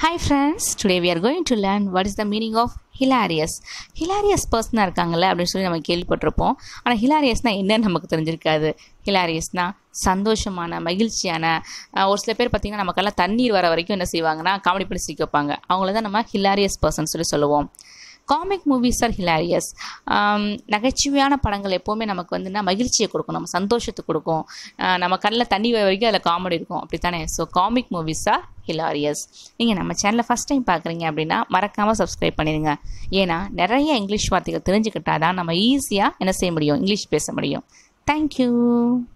Hi friends, today we are going to learn what is the meaning of hilarious. hilarious பர்சனாக இருக்காங்கல்ல அப்படின்னு சொல்லி நம்ம கேள்விப்பட்டிருப்போம் ஆனால் ஹிலாரியஸ்னால் என்னன்னு நமக்கு தெரிஞ்சிருக்காது ஹிலாரியஸ்னால் சந்தோஷமான மகிழ்ச்சியான அஹ், ஒரு சில பேர் பார்த்திங்கன்னா நமக்கெல்லாம் தண்ணீர் வர வரைக்கும் என்ன செய்வாங்கன்னா காமெடி பண்ணி சிரிக்க வைப்பாங்க அவங்கள தான் நம்ம ஹிலாரியஸ் பர்சன் சொல்லி சொல்லுவோம் காமிக் மூவிஸ் ஆர் ஹிலாரியஸ் நகைச்சுவையான படங்கள் எப்போவுமே நமக்கு வந்துன்னா மகிழ்ச்சியை கொடுக்கும் நம்ம சந்தோஷத்தை கொடுக்கும் ஆஹ் நம்ம கண்ணில் தண்ணி வர வரைக்கும் அதில் காமெடி இருக்கும் அப்படி தானே so comic movies are hilarious நீங்கள் நம்ம சேனலை ஃபஸ்ட் டைம் பார்க்குறீங்க அப்படின்னா மறக்காமல் சப்ஸ்கிரைப் பண்ணிடுங்க ஏன்னா நிறைய இங்கிலீஷ் வார்த்தைகள் தெரிஞ்சுக்கிட்டா தான் நம்ம ஈஸியாக என்ன செய்ய முடியும் இங்கிலீஷ் பேச முடியும் தேங்க்யூ